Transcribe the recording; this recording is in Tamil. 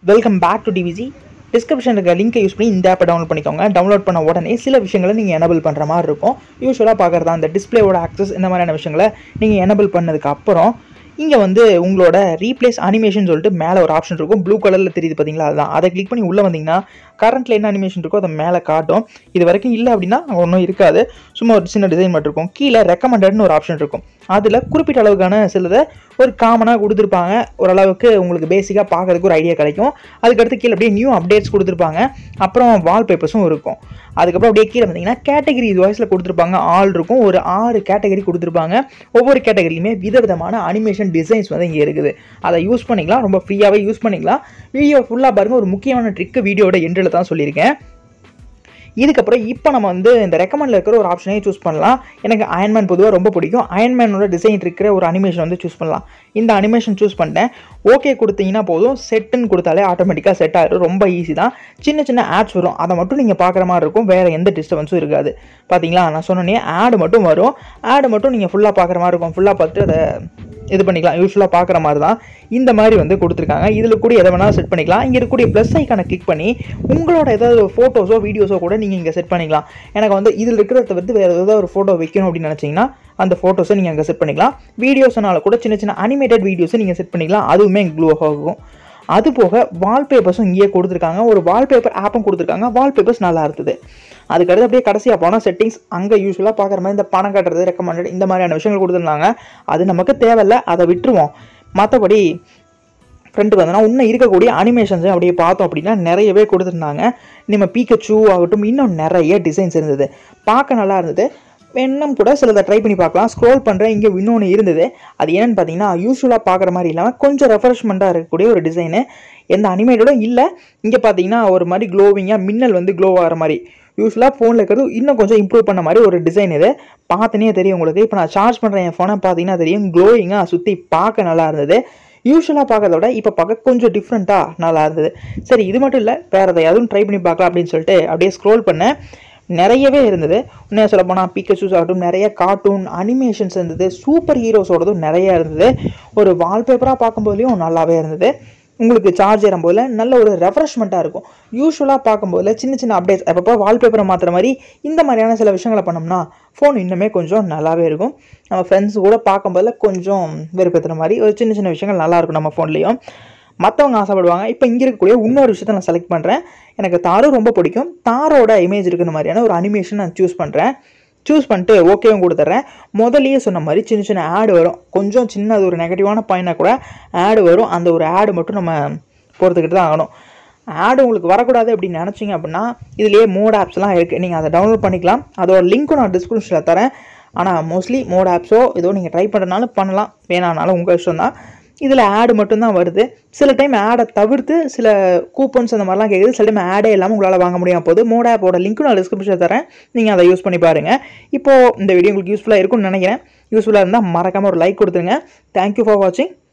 welcome back to TVG description இருக்க லிங்கை யூஸ் பண்ணி இந்த ஆப்பை டவுன்லோட் பண்ணிக்கோங்க டவுன்லோட் பண்ண உடனே சில விஷயங்களை நீங்கள் எனபிள் பண்ணுற மாதிரி இருக்கும் யூஸ்வலாக பார்க்குறது அந்த டிஸ்பிளேவோட ஆக்சஸ் இந்த மாதிரியான விஷயங்களை நீங்கள் எனபிள் பண்ணதுக்கு அப்புறம் இங்கே வந்து உங்களோட ரீப்ளேஸ் அனிமேஷன் சொல்லிட்டு மேலே ஒரு ஆப்ஷன் இருக்கும் ப்ளூ கலரில் தெரியுது பார்த்தீங்களா அதுதான் அதை கிளிக் பண்ணி உள்ளே வந்தீங்கன்னா கரண்ட்டில் என்ன அனிமேஷன் இருக்கோ அதை மேலே காட்டும் இது வரைக்கும் இல்லை அப்படின்னா ஒன்றும் இருக்காது சும்மா ஒரு சின்ன டிசைன் மட்டும் இருக்கும் கீழே ரெக்கமெண்டட்னு ஒரு ஆப்ஷன் இருக்கும் அதில் குறிப்பிட்ட அளவுக்கான சிலதை ஒரு காமனாக கொடுத்துருப்பாங்க ஓரளவுக்கு உங்களுக்கு பேசிக்காக பார்க்கறதுக்கு ஒரு ஐடியா கிடைக்கும் அதுக்கடுத்து கீழே அப்படியே நியூ அப்டேட்ஸ் கொடுத்துருப்பாங்க அப்புறம் வால்பேப்பர்ஸும் இருக்கும் அதுக்கப்புறம் அப்படியே கீழே வந்தீங்கன்னா கேட்டகரி இது வாய்ஸில் கொடுத்துருப்பாங்க ஆல் இருக்கும் ஒரு ஆறு கேட்டகரி கொடுத்துருப்பாங்க ஒவ்வொரு கேட்டகரியுமே விதவிதமான அனிமேஷன் டிசைன்ஸ் வந்து இங்கே இருக்குது அதை யூஸ் பண்ணிக்கலாம் ரொம்ப ஃப்ரீயாகவே யூஸ் பண்ணிக்கலாம் வீடியோ ஃபுல்லாக பாருங்கள் ஒரு முக்கியமான ட்ரிக்கு வீடியோட எண்டில் தான் சொல்லியிருக்கேன் இதுக்கப்புறம் இப்போ நம்ம வந்து இந்த ரெக்கமெண்டில் இருக்கிற ஒரு ஆப்ஷனே சூஸ் பண்ணலாம் எனக்கு அயன்மேன் பொதுவாக ரொம்ப பிடிக்கும் அயன்மேனோட டிசைன் இருக்கிற ஒரு அனிமேஷன் வந்து சூஸ் பண்ணலாம் இந்த அனிமேஷன் சூஸ் பண்ணிட்டேன் ஓகே கொடுத்தீங்கன்னா போதும் செட்டுன்னு கொடுத்தாலே ஆட்டோமேட்டிக்காக செட் ஆகிடும் ரொம்ப ஈஸி தான் சின்ன சின்ன ஆட்ஸ் வரும் அதை மட்டும் நீங்கள் பார்க்குற மாதிரி இருக்கும் வேறு எந்த டிஸ்டர்பன்ஸும் இருக்காது பார்த்தீங்களா நான் சொன்னேனே ஆடு மட்டும் வரும் ஆடு மட்டும் நீங்கள் ஃபுல்லாக பார்க்குற மாதிரி இருக்கும் ஃபுல்லாக பார்த்துட்டு அதை இது பண்ணிக்கலாம் யூஸ்ஃபுல்லாக பார்க்குற மாதிரி தான் இந்த மாதிரி வந்து கொடுத்துருக்காங்க இதில் கூட எதை வேணாலும் செட் பண்ணிக்கலாம் இங்கே இருக்கக்கூடிய ப்ளஸ் ஐக்கானை கிளிக் பண்ணி உங்களோட ஏதாவது ஃபோட்டோஸோ வீடியோஸோ கூட நீங்கள் இங்கே செட் பண்ணிக்கலாம் எனக்கு வந்து இதில் இருக்கிறத தவிர்த்து வேறு ஏதாவது ஒரு ஃபோட்டோ வைக்கணும் அப்படின்னு நினச்சிங்கன்னா அந்த ஃபோட்டோஸை நீங்கள் அங்கே செட் பண்ணிக்கலாம் வீடியோஸ்னால கூட சின்ன சின்ன அனிமேட்டட் வீடியோஸை நீங்கள் செட் பண்ணிக்கலாம் அதுவுமே க்ளூ ஆகும் அது போக வால்பேப்பர்ஸும் இங்கேயே கொடுத்துருக்காங்க ஒரு வால்பேப்பர் ஆப்பும் கொடுத்துருக்காங்க வால்பேப்பர்ஸ் நல்லா இருந்தது அதுக்கடுத்து அப்படியே கடைசியாக போனால் செட்டிங்ஸ் அங்கே யூஸ்வலாக பார்க்குற மாதிரி இந்த பணம் கட்டுறது ரெக்கமெண்டட் இந்த மாதிரியான விஷயங்கள் கொடுத்துருந்தாங்க அது நமக்கு தேவையில்ல அதை விட்டுருவோம் மற்றபடி ஃப்ரெண்டுக்கு வந்தோன்னா இன்னும் இருக்கக்கூடிய அனிமேஷன்ஸை அப்படியே பார்த்தோம் அப்படின்னா நிறையவே கொடுத்துருந்தாங்க நம்ம பீக்கச்சூ ஆகட்டும் இன்னும் நிறைய டிசைன்ஸ் இருந்தது பார்க்க நல்லா இருந்தது இன்னும் கூட சிலதை ட்ரை பண்ணி பார்க்கலாம் ஸ்க்ரோல் பண்ணுறேன் இங்கே இன்னொன்று இருந்தது அது என்னென்னு பார்த்தீங்கன்னா யூஸ்வலாக பார்க்குற மாதிரி இல்லாமல் கொஞ்சம் ரெஃப்ரெஷ்மெண்ட்டாக இருக்கக்கூடிய ஒரு டிசைனு எந்த அனிமேட்டடும் இல்லை இங்கே பார்த்தீங்கன்னா ஒரு மாதிரி க்ளோவிங்காக மின்னல் வந்து க்ளோ ஆகிற மாதிரி யூஸ்வலாக ஃபோனில் இருக்கிறது இன்னும் கொஞ்சம் இம்ப்ரூவ் பண்ண மாதிரி ஒரு டிசைன் இது பார்த்தனே தெரியும் உங்களுக்கு இப்போ நான் சார்ஜ் பண்ணுறேன் என் ஃபோனை பார்த்தீங்கன்னா தெரியும் க்ளோயிங்காக சுற்றி பார்க்க நல்லா இருந்தது யூஸ்வலாக பார்க்கறத விட இப்போ பார்க்க கொஞ்சம் டிஃப்ரெண்ட்டாக நல்லா இருந்தது சரி இது மட்டும் இல்லை வேறு எதையாவது ட்ரை பண்ணி பார்க்கலாம் அப்படின்னு சொல்லிட்டு அப்படியே ஸ்க்ரோல் பண்ணேன் நிறையவே இருந்தது உண்மையாக சொல்ல போனால் பிக்கச்சூஸ் ஆகட்டும் நிறைய கார்ட்டூன் அனிமேஷன்ஸ் இருந்தது சூப்பர் ஹீரோஸோடதும் நிறைய இருந்தது ஒரு வால்பேப்பராக பார்க்கும்போதுலேயும் நல்லாவே இருந்தது உங்களுக்கு சார்ஜ் ஏறும்போது நல்ல ஒரு ரெஃப்ரெஷ்மெண்ட்டாக இருக்கும் யூஸ்வலாக பார்க்கும்போது சின்ன சின்ன அப்டேட்ஸ் அப்பப்போ வால்பேப்பரை மாற்றுற மாதிரி இந்த மாதிரியான சில விஷயங்களை பண்ணோம்னா ஃபோன் இன்னுமே கொஞ்சம் நல்லாவே இருக்கும் நம்ம ஃப்ரெண்ட்ஸ் கூட பார்க்கும்போது கொஞ்சம் வெறுப்பேற்றுற மாதிரி ஒரு சின்ன சின்ன விஷயங்கள் நல்லாயிருக்கும் நம்ம ஃபோன்லேயும் மற்றவங்க ஆசைப்படுவாங்க இப்போ இங்கே இருக்கக்கூடிய இன்னொரு விஷயத்த நான் செலக்ட் பண்ணுறேன் எனக்கு தாரு ரொம்ப பிடிக்கும் தாரோட இமேஜ் இருக்கிற மாதிரியான ஒரு அனிமேஷன் நான் சூஸ் பண்ணுறேன் சூஸ் பண்ணிட்டு ஓகேவும் கொடுத்துட்றேன் முதலியே சொன்ன மாதிரி சின்ன சின்ன ஆடு வரும் கொஞ்சம் சின்ன அது ஒரு நெகட்டிவான பாயிண்டாக கூட ஆடு வரும் அந்த ஒரு ஆடு மட்டும் நம்ம பொறுத்துக்கிட்டு தான் ஆகணும் ஆடு உங்களுக்கு வரக்கூடாது அப்படின்னு நினச்சிங்க அப்படின்னா இதுலேயே மோட் ஆப்ஸ்லாம் இருக்குது நீங்கள் அதை டவுன்லோட் பண்ணிக்கலாம் அதோட லிங்க்கும் நான் டிஸ்கிரிப்ஷனில் தரேன் ஆனால் மோஸ்ட்லி மோட் ஆப்ஸோ ஏதோ நீங்கள் ட்ரை பண்ணுறதுனாலும் பண்ணலாம் வேணானாலும் உங்கள் இஷ்டம் தான் இதில் ஆடு மட்டும்தான் வருது சில டைம் ஆடை தவிர்த்து சில கூப்பன்ஸ் அந்த மாதிரிலாம் கேட்குது சில டைம் ஆடே இல்லாமல் உங்களால் வாங்க முடியாமல் போகுது மோட் ஆப்போட லிங்க்கும் நான் டிஸ்கிரிப்ஷனில் தரேன் நீங்கள் அதை யூஸ் பண்ணி பாருங்கள் இப்போது இந்த வீடியோ உங்களுக்கு யூஸ்ஃபுல்லாக இருக்கும்னு நினைக்கிறேன் யூஸ்ஃபுல்லாக இருந்தால் மறக்காமல் ஒரு லைக் கொடுத்துருங்க தேங்க்யூ ஃபார் வாட்சிங்